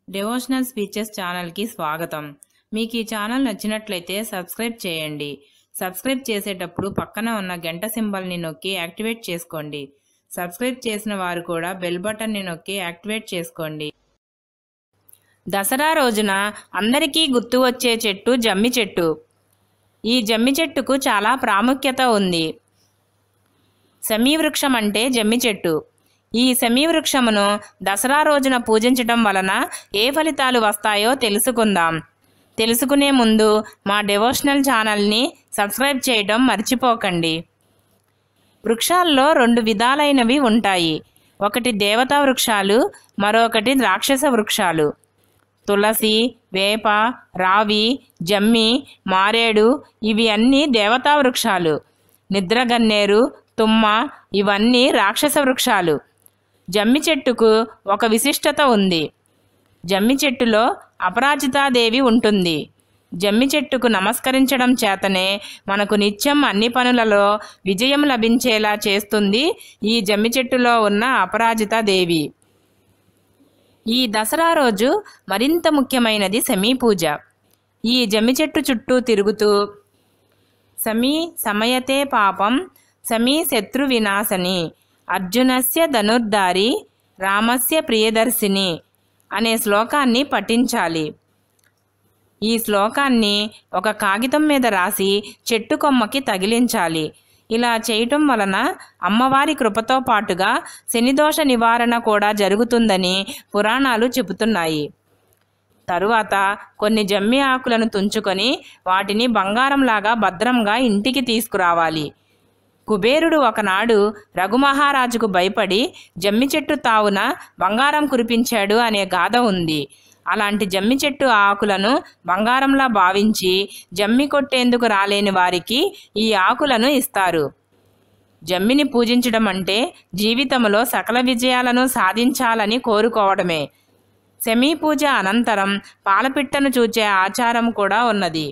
devotional speeches ఛానల్కి స్వాగతం మీకు ఈ ఛానల్ నచ్చినట్లయితే సబ్స్క్రైబ్ చేయండి సబ్స్క్రైబ్ చేసేటప్పుడు పక్కన ఉన్న గంట సింబల్ని నొక్కి యాక్టివేట్ చేసుకోండి సబ్స్క్రైబ్ చేసిన వారు కూడా బెల్ బటన్ని నొక్కి యాక్టివేట్ చేసుకోండి దసరా రోజున అందరికీ గుర్తు వచ్చే చెట్టు జమ్మి చెట్టు ఈ జమ్మి చెట్టుకు చాలా ప్రాముఖ్యత ఉంది వృక్షం అంటే జమ్మి చెట్టు ఈ వృక్షమును దసరా రోజున పూజించటం వలన ఏ ఫలితాలు వస్తాయో తెలుసుకుందాం తెలుసుకునే ముందు మా డెవోషనల్ ఛానల్ని సబ్స్క్రైబ్ చేయడం మర్చిపోకండి వృక్షాల్లో రెండు విధాలైనవి ఉంటాయి ఒకటి దేవతా వృక్షాలు మరొకటి రాక్షస వృక్షాలు తులసి వేప రావి జమ్మి మారేడు ఇవి అన్నీ దేవతా వృక్షాలు నిద్రగన్నేరు తుమ్మ ఇవన్నీ రాక్షస వృక్షాలు జమ్మి చెట్టుకు ఒక విశిష్టత ఉంది జమ్మి చెట్టులో అపరాజితాదేవి ఉంటుంది జమ్మి చెట్టుకు నమస్కరించడం చేతనే మనకు నిత్యం అన్ని పనులలో విజయం లభించేలా చేస్తుంది ఈ జమ్మి చెట్టులో ఉన్న అపరాజితాదేవి ఈ దసరా రోజు మరింత ముఖ్యమైనది సమీ పూజ ఈ జమ్మి చెట్టు చుట్టూ తిరుగుతూ సమీ సమయతే పాపం సమీ శత్రు వినాశని అర్జునస్య ధనుర్ధారి రామస్య ప్రియదర్శిని అనే శ్లోకాన్ని పఠించాలి ఈ శ్లోకాన్ని ఒక కాగితం మీద రాసి చెట్టు కొమ్మకి తగిలించాలి ఇలా చేయటం వలన అమ్మవారి కృపతో పాటుగా శనిదోష నివారణ కూడా జరుగుతుందని పురాణాలు చెబుతున్నాయి తరువాత కొన్ని జమ్మి ఆకులను తుంచుకొని వాటిని బంగారంలాగా భద్రంగా ఇంటికి తీసుకురావాలి కుబేరుడు ఒకనాడు రఘుమహారాజుకు భయపడి జమ్మి చెట్టు తావున బంగారం కురిపించాడు అనే గాథ ఉంది అలాంటి జమ్మి చెట్టు ఆకులను బంగారంలా భావించి జమ్మి కొట్టేందుకు రాలేని వారికి ఈ ఆకులను ఇస్తారు జమ్మిని పూజించడం అంటే జీవితంలో సకల విజయాలను సాధించాలని కోరుకోవడమే శమీ పూజ అనంతరం పాలపిట్టను చూచే ఆచారం కూడా ఉన్నది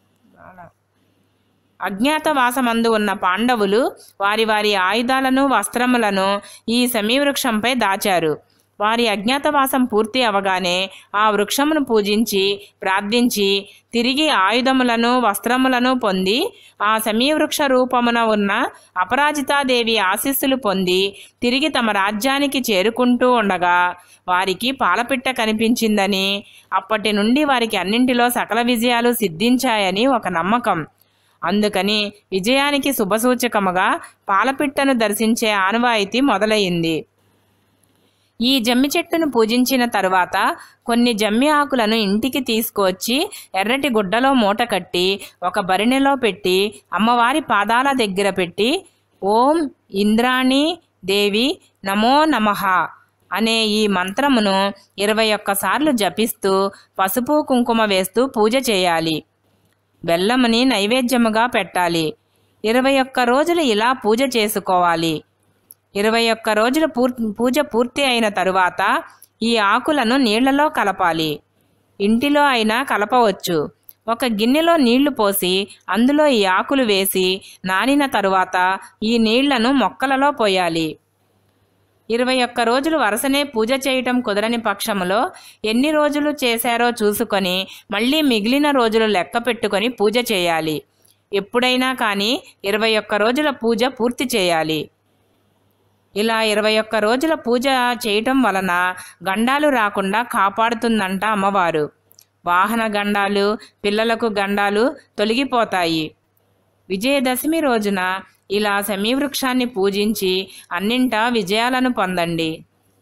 అజ్ఞాతవాసమందు ఉన్న పాండవులు వారి వారి ఆయుధాలను వస్త్రములను ఈ వృక్షంపై దాచారు వారి అజ్ఞాతవాసం పూర్తి అవగానే ఆ వృక్షమును పూజించి ప్రార్థించి తిరిగి ఆయుధములను వస్త్రములను పొంది ఆ సమీవృక్ష రూపమున ఉన్న అపరాజితాదేవి ఆశీస్సులు పొంది తిరిగి తమ రాజ్యానికి చేరుకుంటూ ఉండగా వారికి పాలపిట్ట కనిపించిందని అప్పటి నుండి వారికి అన్నింటిలో సకల విజయాలు సిద్ధించాయని ఒక నమ్మకం అందుకని విజయానికి శుభసూచకముగా పాలపిట్టను దర్శించే ఆనవాయితీ మొదలైంది ఈ జమ్మి చెట్టును పూజించిన తరువాత కొన్ని జమ్మి ఆకులను ఇంటికి తీసుకువచ్చి ఎర్రటి గుడ్డలో మూట కట్టి ఒక బరిణెలో పెట్టి అమ్మవారి పాదాల దగ్గర పెట్టి ఓం ఇంద్రాణి దేవి నమో నమః అనే ఈ మంత్రమును ఇరవై ఒక్కసార్లు జపిస్తూ పసుపు కుంకుమ వేస్తూ పూజ చేయాలి బెల్లముని నైవేద్యముగా పెట్టాలి ఇరవై ఒక్క రోజులు ఇలా పూజ చేసుకోవాలి ఇరవై ఒక్క రోజులు పూర్ పూజ పూర్తి అయిన తరువాత ఈ ఆకులను నీళ్లలో కలపాలి ఇంటిలో అయినా కలపవచ్చు ఒక గిన్నెలో నీళ్లు పోసి అందులో ఈ ఆకులు వేసి నానిన తరువాత ఈ నీళ్లను మొక్కలలో పోయాలి ఇరవై ఒక్క రోజులు వరుసనే పూజ చేయటం కుదరని పక్షములో ఎన్ని రోజులు చేశారో చూసుకొని మళ్ళీ మిగిలిన రోజులు లెక్క పెట్టుకొని పూజ చేయాలి ఎప్పుడైనా కానీ ఇరవై ఒక్క రోజుల పూజ పూర్తి చేయాలి ఇలా ఇరవై ఒక్క రోజుల పూజ చేయటం వలన గండాలు రాకుండా కాపాడుతుందంట అమ్మవారు వాహన గండాలు పిల్లలకు గండాలు తొలగిపోతాయి విజయదశమి రోజున ఇలా వృక్షాన్ని పూజించి అన్నింటా విజయాలను పొందండి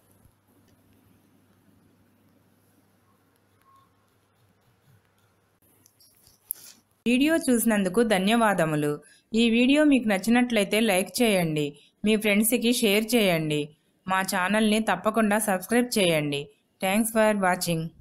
వీడియో చూసినందుకు ధన్యవాదములు ఈ వీడియో మీకు నచ్చినట్లయితే లైక్ చేయండి మీ ఫ్రెండ్స్కి షేర్ చేయండి మా ఛానల్ని తప్పకుండా సబ్స్క్రైబ్ చేయండి థ్యాంక్స్ ఫర్ వాచింగ్